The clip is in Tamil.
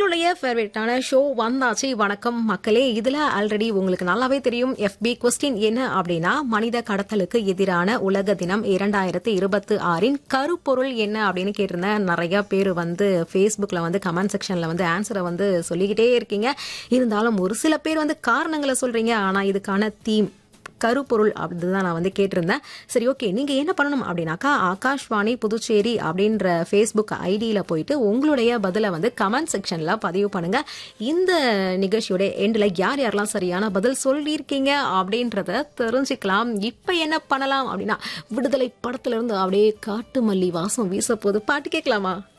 உங்களுடைய ஃபேவரட்டான ஷோ வந்தாச்சு வணக்கம் மக்களே இதுல ஆல்ரெடி உங்களுக்கு நல்லாவே தெரியும் எஃபி கொஸ்டின் என்ன அப்படின்னா மனித கடத்தலுக்கு எதிரான உலக தினம் இரண்டாயிரத்தி இருபத்தி ஆறின் கருப்பொருள் என்ன அப்படின்னு கேட்டிருந்தேன் நிறைய பேர் வந்து ஃபேஸ்புக்ல வந்து கமெண்ட் செக்ஷன்ல வந்து ஆன்சரை வந்து சொல்லிக்கிட்டே இருக்கீங்க இருந்தாலும் ஒரு சில பேர் வந்து காரணங்களை சொல்றீங்க ஆனா இதுக்கான தீம் கருப்பொருள் அப்படின்னு தான் நான் வந்து கேட்டிருந்தேன் சரி ஓகே நீங்கள் என்ன பண்ணணும் அப்படின்னாக்கா ஆகாஷ்வாணி புதுச்சேரி அப்படின்ற ஃபேஸ்புக் ஐடியில் போயிட்டு உங்களுடைய பதிலை வந்து கமெண்ட் செக்ஷனில் பதிவு பண்ணுங்க இந்த நிகழ்ச்சியோட எண்டில் யார் யாரெல்லாம் சரியான பதில் சொல்லியிருக்கீங்க அப்படின்றத தெரிஞ்சுக்கலாம் இப்போ என்ன பண்ணலாம் அப்படின்னா விடுதலை படத்துல இருந்து அப்படியே காட்டு மல்லி வாசம் வீச போது பாட்டு கேட்கலாமா